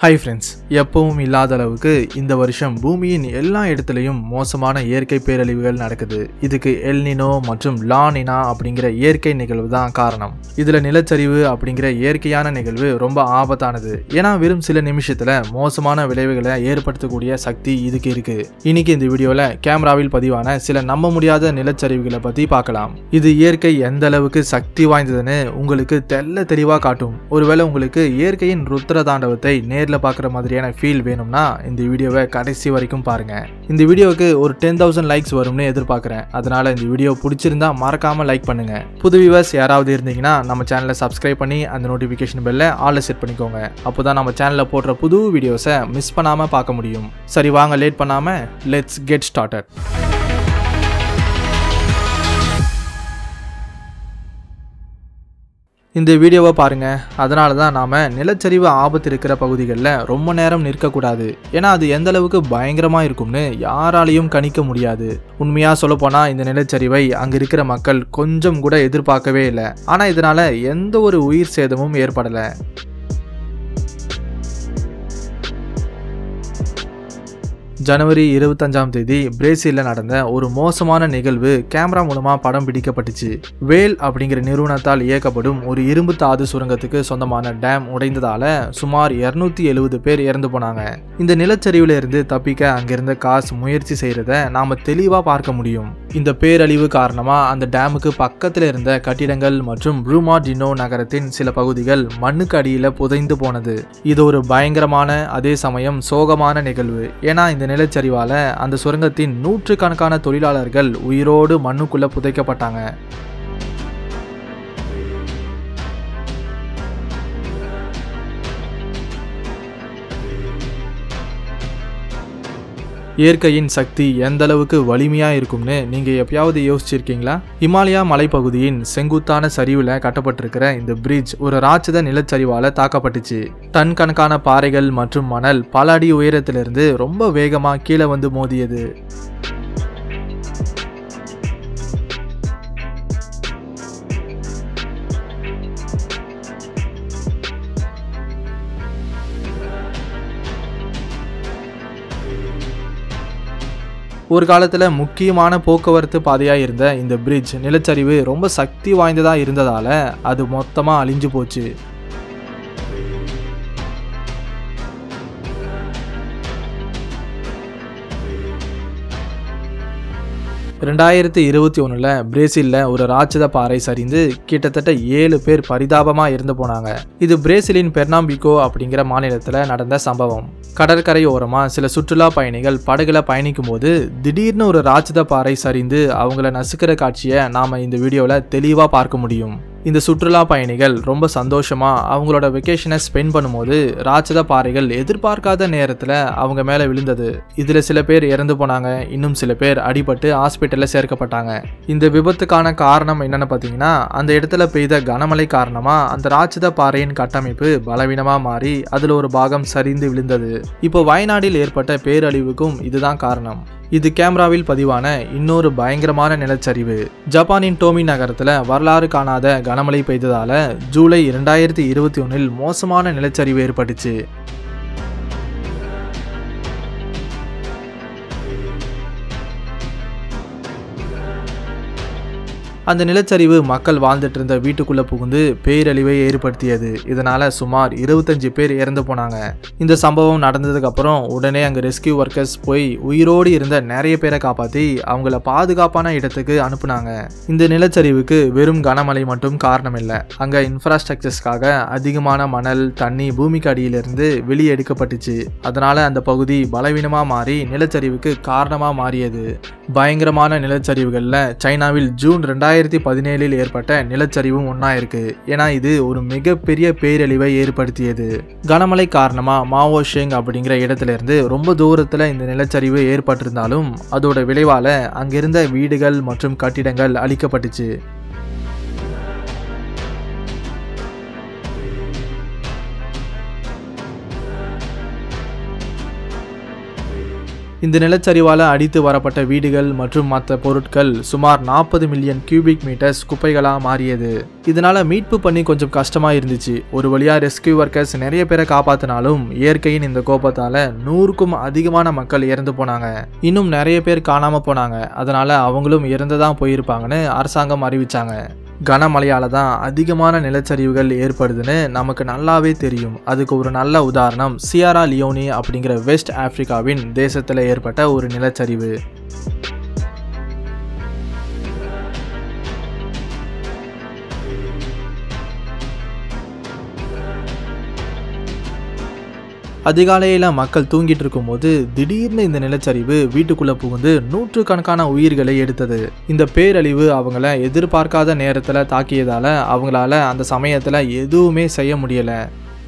hi friends எப்பவும் இல்லாத அளவுக்கு இந்த வருஷம் பூமியின் எல்லா இடத்துலையும் மோசமான இயற்கை பேரழிவுகள் நடக்குது இதுக்கு எல்னினோ மற்றும் லானினா அப்படிங்கிற இயற்கை நிகழ்வு தான் காரணம் இதில் நிலச்சரிவு அப்படிங்கிற இயற்கையான நிகழ்வு ரொம்ப ஆபத்தானது ஏன்னா வெறும் சில நிமிஷத்தில் மோசமான விளைவுகளை ஏற்படுத்தக்கூடிய சக்தி இதுக்கு இருக்கு இன்னைக்கு இந்த வீடியோவில் கேமராவில் பதிவான சில நம்ப முடியாத நிலச்சரிவுகளை பற்றி பார்க்கலாம் இது இயற்கை எந்த அளவுக்கு சக்தி வாய்ந்ததுன்னு உங்களுக்கு தெல்ல தெளிவாக காட்டும் ஒருவேளை உங்களுக்கு இயற்கையின் ருத்ர தாண்டவத்தை நேரில் பார்க்குற மாதிரியான ஃபீல் வேணும்னா இந்த வீடியோவை கடைசி வரைக்கும் பாருங்க இந்த வீடியோவுக்கு ஒரு டென் தௌசண்ட் லைக்ஸ் வரும்னு எதிர்பார்க்குறேன் அதனால இந்த வீடியோ பிடிச்சிருந்தா மறக்காம லைக் பண்ணுங்க புது வியூவர்ஸ் யாராவது இருந்தீங்கன்னா நம்ம சேனலை சப்ஸ்கிரைப் பண்ணி அந்த நோட்டிஃபிகேஷன் பெல்ல ஆல்ல செட் பண்ணிக்கோங்க அப்போதான் நம்ம சேனலில் போடுற புது வீடியோஸை மிஸ் பண்ணாமல் பார்க்க முடியும் சரி வாங்க லேட் பண்ணாமல் லெட்ஸ் கெட் ஸ்டார்டட் இந்த வீடியோவை பாருங்க அதனால தான் நாம் நிலச்சரிவு ஆபத்து இருக்கிற பகுதிகளில் ரொம்ப நேரம் நிற்கக்கூடாது ஏன்னா அது எந்த அளவுக்கு பயங்கரமாக இருக்கும்னு யாராலையும் கணிக்க முடியாது உண்மையாக சொல்லப்போனால் இந்த நிலச்சரிவை அங்கே இருக்கிற மக்கள் கொஞ்சம் கூட எதிர்பார்க்கவே இல்லை ஆனால் இதனால் எந்த ஒரு உயிர் சேதமும் ஏற்படலை ஜனவரி இருபத்தஞ்சாம் தேதி பிரேசிலில் நடந்த ஒரு மோசமான நிகழ்வு கேமரா மூலமாக படம் பிடிக்கப்பட்டுச்சு வேல் அப்படிங்கிற நிறுவனத்தால் இயக்கப்படும் ஒரு இரும்பு தாது சுரங்கத்துக்கு சொந்தமான டேம் உடைந்ததால சுமார் இருநூத்தி எழுபது பேர் இறந்து போனாங்க இந்த நிலச்சரிவுல இருந்து தப்பிக்க அங்கிருந்த காசு முயற்சி செய்யறத நாம தெளிவா பார்க்க முடியும் இந்த பேரழிவு காரணமா அந்த டேமுக்கு பக்கத்துல இருந்த கட்டிடங்கள் மற்றும் ப்ரூமா டினோ நகரத்தின் சில பகுதிகள் மண்ணுக்கு அடியில புதைந்து போனது இது ஒரு பயங்கரமான அதே சமயம் சோகமான நிகழ்வு ஏன்னா இந்த நிலச்சரிவால அந்த சுரங்கத்தின் நூற்றுக்கணக்கான தொழிலாளர்கள் உயிரோடு மண்ணுக்குள்ள புதைக்கப்பட்டாங்க இயற்கையின் சக்தி எந்த அளவுக்கு வலிமையா இருக்கும்னு நீங்க எப்பயாவது யோசிச்சிருக்கீங்களா இமாலயா மலைப்பகுதியின் செங்குத்தான சரிவுல கட்டப்பட்டிருக்கிற இந்த பிரிட்ஜ் ஒரு ராட்சத நிலச்சரிவால தாக்கப்பட்டுச்சு டன் கணக்கான பாறைகள் மற்றும் மணல் பல அடி உயரத்திலிருந்து ரொம்ப வேகமா கீழே வந்து மோதியது ஒரு காலத்தில் முக்கியமான போக்குவரத்து பாதையாக இருந்த இந்த பிரிட்ஜ் நிலச்சரிவு ரொம்ப சக்தி வாய்ந்ததாக இருந்ததால் அது மொத்தமாக அழிஞ்சு போச்சு ரெண்டாயிரத்தி இருபத்தி ஒன்றில் பிரேசிலில் ஒரு ராட்சத பாறை சரிந்து கிட்டத்தட்ட ஏழு பேர் பரிதாபமாக இறந்து போனாங்க இது பிரேசிலின் பெர்னாம்பிகோ அப்படிங்கிற மாநிலத்தில் நடந்த சம்பவம் கடற்கரை ஓரமாக சில சுற்றுலா பயணிகள் படகுல பயணிக்கும் போது திடீர்னு ஒரு ராட்சத பாறை சரிந்து அவங்கள நசுக்கிற காட்சியை நாம் இந்த வீடியோவில் தெளிவாக பார்க்க முடியும் இந்த சுற்றுலா பயணிகள் ரொம்ப சந்தோஷமா அவங்களோட வெக்கேஷனை ஸ்பெண்ட் பண்ணும்போது ராட்சத பாறைகள் எதிர்பார்க்காத நேரத்தில் அவங்க மேலே விழுந்தது இதில் சில பேர் இறந்து போனாங்க இன்னும் சில பேர் அடிபட்டு ஹாஸ்பிட்டலில் சேர்க்கப்பட்டாங்க இந்த விபத்துக்கான காரணம் என்னன்னு பார்த்தீங்கன்னா அந்த இடத்துல பெய்த கனமழை காரணமாக அந்த ராட்சத பாறையின் கட்டமைப்பு பலவீனமாக மாறி அதில் ஒரு பாகம் சரிந்து விழுந்தது இப்போ வயநாட்டில் ஏற்பட்ட பேரழிவுக்கும் இதுதான் காரணம் இது கேமராவில் பதிவான இன்னொரு பயங்கரமான நிலச்சரிவு ஜப்பானின் டோமி நகரத்தில் வரலாறு காணாத கனமழை பெய்ததால ஜூலை இரண்டாயிரத்தி இருபத்தி ஒன்றில் மோசமான நிலச்சரிவு ஏற்பட்டுச்சு அந்த நிலச்சரிவு மக்கள் வாழ்ந்துட்டு இருந்த வீட்டுக்குள்ள புகுந்து பேரழிவை ஏற்படுத்தியது இதனால சுமார் இருபத்தஞ்சு பேர் இறந்து போனாங்க இந்த சம்பவம் நடந்ததுக்கு அப்புறம் உடனே அங்க ரெஸ்கியூ ஒர்க்கர்ஸ் போய் உயிரோடு இருந்த நிறைய பேரை காப்பாத்தி அவங்கள பாதுகாப்பான இடத்துக்கு அனுப்புனாங்க இந்த நிலச்சரிவுக்கு வெறும் கனமழை மட்டும் காரணம் இல்லை அங்க இன்ஃப்ராஸ்ட்ரக்சர்ஸ்க்காக அதிகமான மணல் தண்ணி பூமிக்கு அடியிலிருந்து வெளியே எடுக்கப்பட்டுச்சு அதனால அந்த பகுதி பலவீனமா மாறி நிலச்சரிவுக்கு காரணமா மாறியது பயங்கரமான நிலச்சரிவுகளில் சைனாவில் ஜூன் ரெண்டாயிரத்தி ரெண்டாயிரத்தி பதினேழில் ஏற்பட்ட நிலச்சரிவும் ஒன்றா இருக்கு ஏன்னா இது ஒரு மிகப்பெரிய பேரழிவை ஏற்படுத்தியது கனமழை காரணமா மாவோ ஷேங் அப்படிங்கிற இடத்துல இருந்து ரொம்ப தூரத்தில் இந்த நிலச்சரிவு ஏற்பட்டிருந்தாலும் அதோட விளைவால அங்கிருந்த வீடுகள் மற்றும் கட்டிடங்கள் அழிக்கப்பட்டுச்சு இந்த நிலச்சரிவால் அடித்து வரப்பட்ட வீடுகள் மற்றும் மற்ற பொருட்கள் சுமார் நாற்பது மில்லியன் கியூபிக் மீட்டர்ஸ் குப்பைகளாக மாறியது இதனால மீட்பு பண்ணி கொஞ்சம் கஷ்டமா இருந்துச்சு ஒரு வழியா ரெஸ்கியூ ஒர்க்கர்ஸ் நிறைய பேரை காப்பாத்தினாலும் இயற்கையின் இந்த கோபத்தால நூறுக்கும் அதிகமான மக்கள் இறந்து போனாங்க இன்னும் நிறைய பேர் காணாம போனாங்க அதனால அவங்களும் இறந்துதான் போயிருப்பாங்கன்னு அரசாங்கம் அறிவிச்சாங்க கனமழையால தான் அதிகமான நிலச்சரிவுகள் ஏற்படுதுன்னு நமக்கு நல்லாவே தெரியும் அதுக்கு ஒரு நல்ல உதாரணம் சியாரா லியோனி அப்படிங்கிற வெஸ்ட் ஆப்பிரிக்காவின் தேசத்தில் ஏற்பட்ட ஒரு நிலச்சரிவு அதிகாலையில் மக்கள் தூங்கிட்டு இருக்கும்போது திடீர்னு இந்த நிலச்சரிவு வீட்டுக்குள்ளே புகுந்து நூற்றுக்கணக்கான உயிர்களை எடுத்தது இந்த பேரழிவு அவங்கள எதிர்பார்க்காத நேரத்தில் தாக்கியதால் அவங்களால அந்த சமயத்தில் எதுவுமே செய்ய முடியலை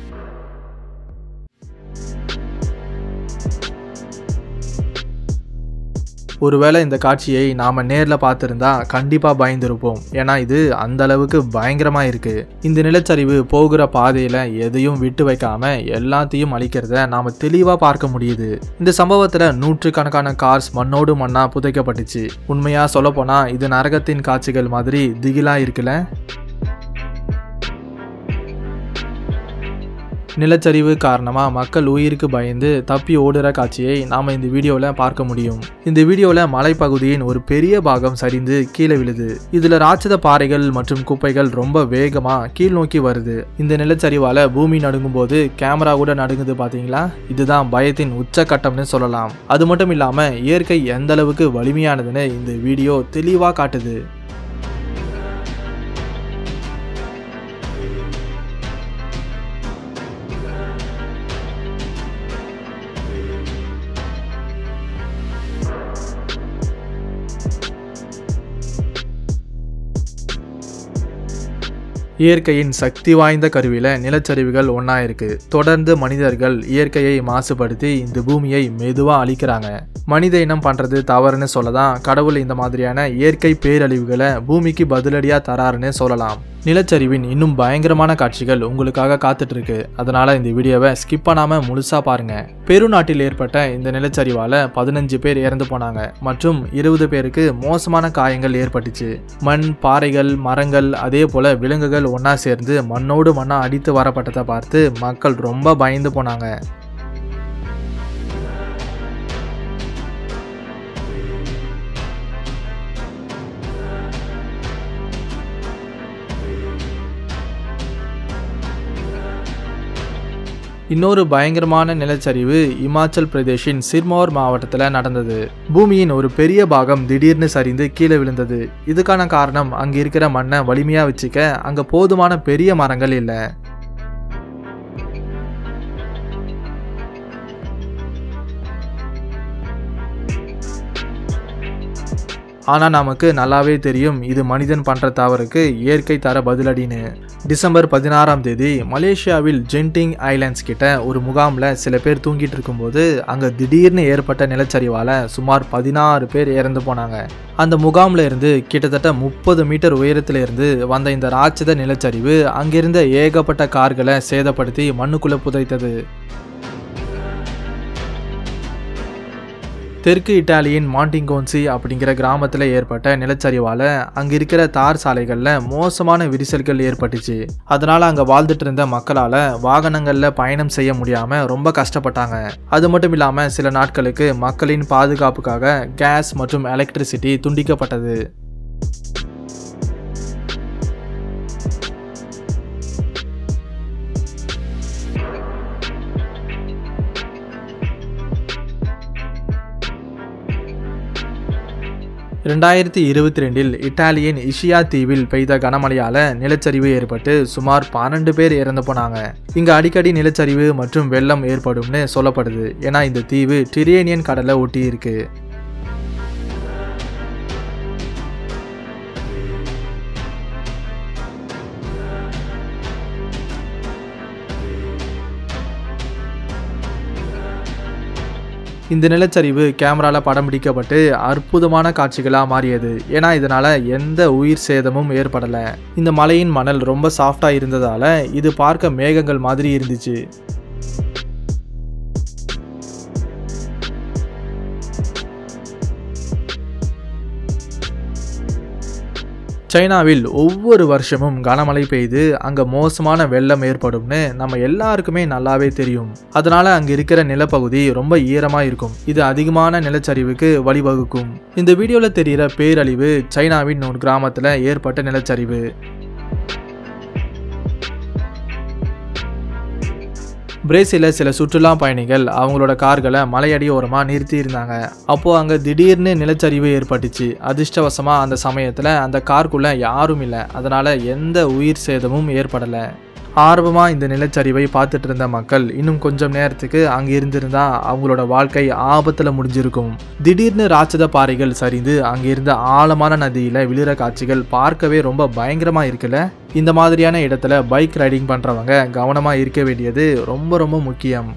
ஒருவேளை இந்த காட்சியை நாம் நேரில் பார்த்துருந்தா கண்டிப்பாக பயந்துருப்போம் ஏன்னா இது அந்த அளவுக்கு பயங்கரமாக இருக்குது இந்த நிலச்சரிவு போகிற பாதையில் எதையும் விட்டு வைக்காம எல்லாத்தையும் அழிக்கிறத நாம் தெளிவாக பார்க்க முடியுது இந்த சம்பவத்தில் நூற்றுக்கணக்கான கார்ஸ் மண்ணோடு மண்ணாக புதைக்கப்பட்டுச்சு உண்மையாக சொல்லப்போனால் இது நரகத்தின் காட்சிகள் மாதிரி திகிலாக இருக்குல்ல நிலச்சரிவு காரணமாக மக்கள் உயிருக்கு பயந்து தப்பி ஓடுற காட்சியை நாம் இந்த வீடியோவில் பார்க்க முடியும் இந்த வீடியோவில் மலைப்பகுதியின் ஒரு பெரிய பாகம் சரிந்து கீழே விழுது இதில் ராட்சத பாறைகள் மற்றும் குப்பைகள் ரொம்ப வேகமாக கீழ் நோக்கி வருது இந்த நிலச்சரிவால் பூமி நடுங்கும் போது கேமரா கூட நடுங்குது பார்த்தீங்களா இதுதான் பயத்தின் உச்சக்கட்டம்னு சொல்லலாம் அது மட்டும் இல்லாமல் இயற்கை எந்த அளவுக்கு வலிமையானதுன்னு இந்த வீடியோ தெளிவாக காட்டுது இயற்கையின் சக்தி வாய்ந்த கருவியில் நிலச்சரிவுகள் ஒன்றா இருக்கு தொடர்ந்து மனிதர்கள் இயற்கையை மாசுபடுத்தி இந்த பூமியை மெதுவாக அழிக்கிறாங்க மனித இனம் பண்ணுறது தவறுன்னு சொல்ல தான் கடவுள் இந்த மாதிரியான இயற்கை பேரழிவுகளை பூமிக்கு பதிலடியாக தராருன்னு சொல்லலாம் நிலச்சரிவின் இன்னும் பயங்கரமான காட்சிகள் உங்களுக்காக காத்துட்டு இருக்கு அதனால இந்த வீடியோவை ஸ்கிப் பண்ணாம முழுசா பாருங்க பெருநாட்டில் ஏற்பட்ட இந்த நிலச்சரிவால பதினஞ்சு பேர் இறந்து போனாங்க மற்றும் இருபது பேருக்கு மோசமான காயங்கள் ஏற்பட்டுச்சு மண் பாறைகள் மரங்கள் அதே போல விலங்குகள் ஒண்ணா சேர்ந்து மண்ணோடு மண்ணா அடித்து வரப்பட்டதை பார்த்து மக்கள் ரொம்ப பயந்து போனாங்க இன்னொரு பயங்கரமான நிலச்சரிவு இமாச்சல் பிரதேஷின் சிர்மோர் மாவட்டத்தில் நடந்தது பூமியின் ஒரு பெரிய பாகம் திடீர்னு சரிந்து கீழே விழுந்தது இதுக்கான காரணம் அங்கே இருக்கிற மண்ணை வலிமையாக வச்சுக்க அங்கே போதுமான பெரிய மரங்கள் இல்லை ஆனால் நமக்கு நல்லாவே தெரியும் இது மனிதன் பண்ணுற தவறுக்கு இயற்கை தர பதிலடின்னு டிசம்பர் பதினாறாம் தேதி மலேசியாவில் ஜென்டிங் ஐலாண்ட்ஸ் கிட்ட ஒரு முகாமில் சில பேர் தூங்கிட்டு இருக்கும்போது அங்கே திடீர்னு ஏற்பட்ட நிலச்சரிவால் சுமார் பதினாறு பேர் இறந்து போனாங்க அந்த முகாமில் இருந்து கிட்டத்தட்ட முப்பது மீட்டர் உயரத்தில் இருந்து வந்த இந்த ராட்சத நிலச்சரிவு அங்கிருந்த ஏகப்பட்ட கார்களை சேதப்படுத்தி மண்ணுக்குள்ளே புதைத்தது தெற்கு இட்டாலியின் மாண்டிங்கோன்சி அப்படிங்கிற கிராமத்தில் ஏற்பட்ட நிலச்சரிவால் அங்கே இருக்கிற தார் சாலைகளில் மோசமான விரிசல்கள் ஏற்பட்டுச்சு அதனால் அங்கே வாழ்ந்துட்டு இருந்த மக்களால் வாகனங்களில் பயணம் செய்ய முடியாமல் ரொம்ப கஷ்டப்பட்டாங்க அது மட்டும் இல்லாமல் சில நாட்களுக்கு மக்களின் பாதுகாப்புக்காக கேஸ் மற்றும் எலக்ட்ரிசிட்டி துண்டிக்கப்பட்டது ரெண்டாயிரத்தி இருபத்தி ரெண்டில் இத்தாலியின் இஷியா தீவில் பெய்த கனமழையால நிலச்சரிவு ஏற்பட்டு சுமார் பன்னெண்டு பேர் இறந்து போனாங்க இங்க அடிக்கடி நிலச்சரிவு மற்றும் வெள்ளம் ஏற்படும்னு சொல்லப்படுது ஏன்னா இந்த தீவு டிரேனியன் கடலை ஒட்டி இருக்கு இந்த நிலச்சரிவு கேமரால படம் பிடிக்கப்பட்டு அற்புதமான காட்சிகளாக மாறியது ஏன்னா இதனால எந்த உயிர் சேதமும் ஏற்படலை இந்த மலையின் மணல் ரொம்ப சாஃப்டா இருந்ததால இது பார்க்க மேகங்கள் மாதிரி இருந்துச்சு சைனாவில் ஒவ்வொரு வருஷமும் கனமழை பெய்து அங்க மோசமான வெள்ளம் ஏற்படும்னு நம்ம எல்லாருக்குமே நல்லாவே தெரியும் அதனால அங்க இருக்கிற நிலப்பகுதி ரொம்ப ஈரமா இருக்கும் இது அதிகமான நிலச்சரிவுக்கு வழிவகுக்கும் இந்த வீடியோல தெரிகிற பேரழிவு சைனாவின் ஒரு கிராமத்துல ஏற்பட்ட நிலச்சரிவு பிரேசிலில் சில சுற்றுலா பயணிகள் அவங்களோட கார்களை மலையடி ஓரமாக நிறுத்தி இருந்தாங்க அப்போ அங்கே திடீர்னு நிலச்சரிவு ஏற்பட்டுச்சு அதிர்ஷ்டவசமாக அந்த சமயத்தில் அந்த காருக்குள்ள யாரும் இல்லை அதனால எந்த உயிர் சேதமும் ஏற்படலை ஆர்வமாக இந்த நிலச்சரிவை பார்த்துட்டு இருந்த மக்கள் இன்னும் கொஞ்சம் நேரத்துக்கு அங்கே இருந்திருந்தா அவங்களோட வாழ்க்கை ஆபத்தில் முடிஞ்சிருக்கும் திடீர்னு ராட்சத பாறைகள் சரிந்து அங்கே இருந்த ஆழமான நதியில் விழுற காட்சிகள் பார்க்கவே ரொம்ப பயங்கரமாக இருக்குல்ல இந்த மாதிரியான இடத்துல பைக் ரைடிங் பண்ணுறவங்க கவனமாக இருக்க வேண்டியது ரொம்ப ரொம்ப முக்கியம்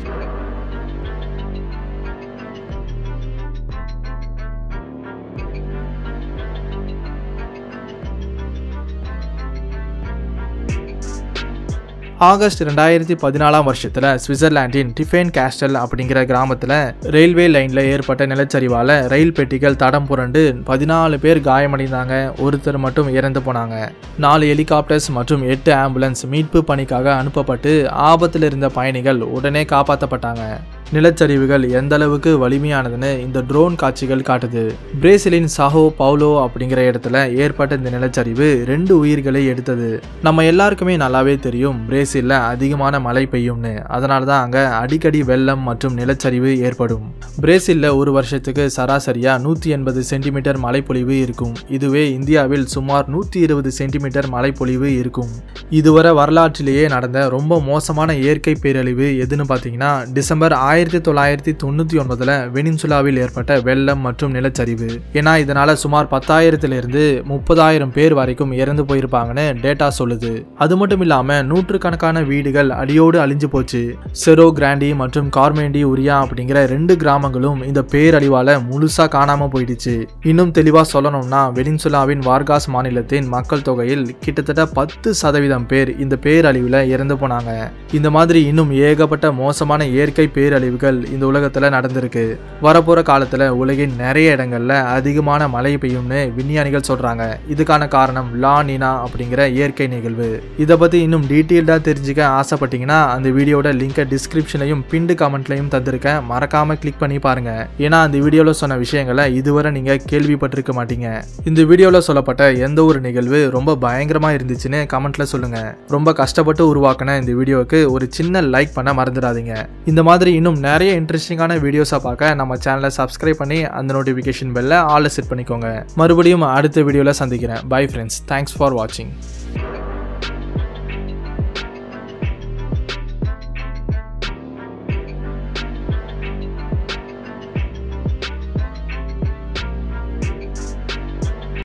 ஆகஸ்ட் ரெண்டாயிரத்தி பதினாலாம் வருஷத்தில் சுவிட்சர்லாண்டின் டிஃபேன் கேஸ்டல் அப்படிங்கிற கிராமத்தில் ரயில்வே லைனில் ஏற்பட்ட நிலச்சரிவால் ரயில் பெட்டிகள் தடம் புரண்டு பதினாலு பேர் காயமடைந்தாங்க ஒருத்தர் மட்டும் இறந்து போனாங்க நாலு ஹெலிகாப்டர்ஸ் மற்றும் எட்டு ஆம்புலன்ஸ் மீட்பு பணிக்காக அனுப்பப்பட்டு ஆபத்தில் இருந்த பயணிகள் உடனே காப்பாற்றப்பட்டாங்க நிலச்சரிவுகள் எந்த அளவுக்கு வலிமையானதுன்னு இந்த ட்ரோன் காட்சிகள் காட்டுது பிரேசிலின் சஹோ பவுலோ அப்படிங்கிற இடத்துல ஏற்பட்ட இந்த நிலச்சரிவு ரெண்டு உயிர்களை எடுத்தது நம்ம எல்லாருக்குமே நல்லாவே தெரியும் பிரேசிலில் அதிகமான மழை பெய்யும்னு அதனால தான் அங்கே அடிக்கடி வெள்ளம் மற்றும் நிலச்சரிவு ஏற்படும் பிரேசிலில் ஒரு வருஷத்துக்கு சராசரியா நூற்றி எண்பது சென்டிமீட்டர் மழைப்பொழிவு இருக்கும் இதுவே இந்தியாவில் சுமார் நூற்றி இருபது சென்டிமீட்டர் மழைப்பொழிவு இருக்கும் இதுவரை வரலாற்றிலேயே நடந்த ரொம்ப மோசமான இயற்கை பேரழிவு எதுன்னு பார்த்தீங்கன்னா டிசம்பர் ஆயிரத்தி தொள்ளாயிரத்தி தொண்ணூற்றி ஒன்பதில் வெனின்சுலாவில் ஏற்பட்ட வெள்ளம் மற்றும் நிலச்சரிவு ஏன்னா இதனால சுமார் பத்தாயிரத்திலிருந்து முப்பதாயிரம் பேர் வரைக்கும் இறந்து போயிருப்பாங்கன்னு டேட்டா சொல்லுது அது மட்டும் இல்லாமல் நூற்றுக்கணக்கான வீடுகள் அடியோடு அழிஞ்சு போச்சு செரோ கிராண்டி மற்றும் கார்மேண்டி உரியா அப்படிங்கிற ரெண்டு கிராமங்களும் இந்த பேரழிவால முழுசா காணாம போயிடுச்சு இன்னும் தெளிவா சொல்லணும்னா வெனின்சுலாவின் வார்காஸ் மாநிலத்தின் மக்கள் தொகையில் கிட்டத்தட்ட பத்து சதவீதம் பேர் இந்த பேரழிவுல இறந்து போனாங்க இந்த மாதிரி இன்னும் ஏகப்பட்ட மோசமான இயற்கை பேரழிவுகள் இந்த உலகத்துல நடந்திருக்கு வரப்போற காலத்துல உலகின் நிறைய இடங்கள்ல அதிகமான மழை பெய்யும்னு விஞ்ஞானிகள் சொல்றாங்க இதுக்கான காரணம் லா நினா அப்படிங்கிற இயற்கை நிகழ்வு இதை பத்தி இன்னும் டீட்டெயில்டா தெரிஞ்சுக்க ஆசைப்பட்டீங்கன்னா அந்த வீடியோட லிங்கை டிஸ்கிரிப்ஷன்லையும் பிண்டு கமெண்ட்லையும் தந்திருக்கேன் மறக்காம கிளிக் பண்ணி பாருங்க ஏன்னா அந்த வீடியோல சொன்ன விஷயங்களை இதுவரை நீங்க கேள்விப்பட்டிருக்க மாட்டீங்க இந்த வீடியோல சொல்லப்பட்ட எந்த ஒரு நிகழ்வு ரொம்ப பயங்கரமா இருந்துச்சுன்னு கமெண்ட்ல சொல்லுங்க ரொம்ப கஷ்டப்பட்டு உருவாக்கின இந்த வீடியோவுக்கு ஒரு சின்ன லைக் பண்ண மறந்துடாதீங்க இந்த மாதிரி இன்னும் நிறைய இன்ட்ரெஸ்டிங்கான வீடியோஸை பார்க்க நம்ம சேனலை சப்ஸ்கிரைப் பண்ணி அந்த நோட்டிஃபிகேஷன் பெல்ல ஆல்ல செட் பண்ணிக்கோங்க மறுபடியும் அடுத்த வீடியோவில் சந்திக்கிறேன் பை ஃப்ரெண்ட்ஸ் தேங்க்ஸ் ஃபார் வாட்சிங்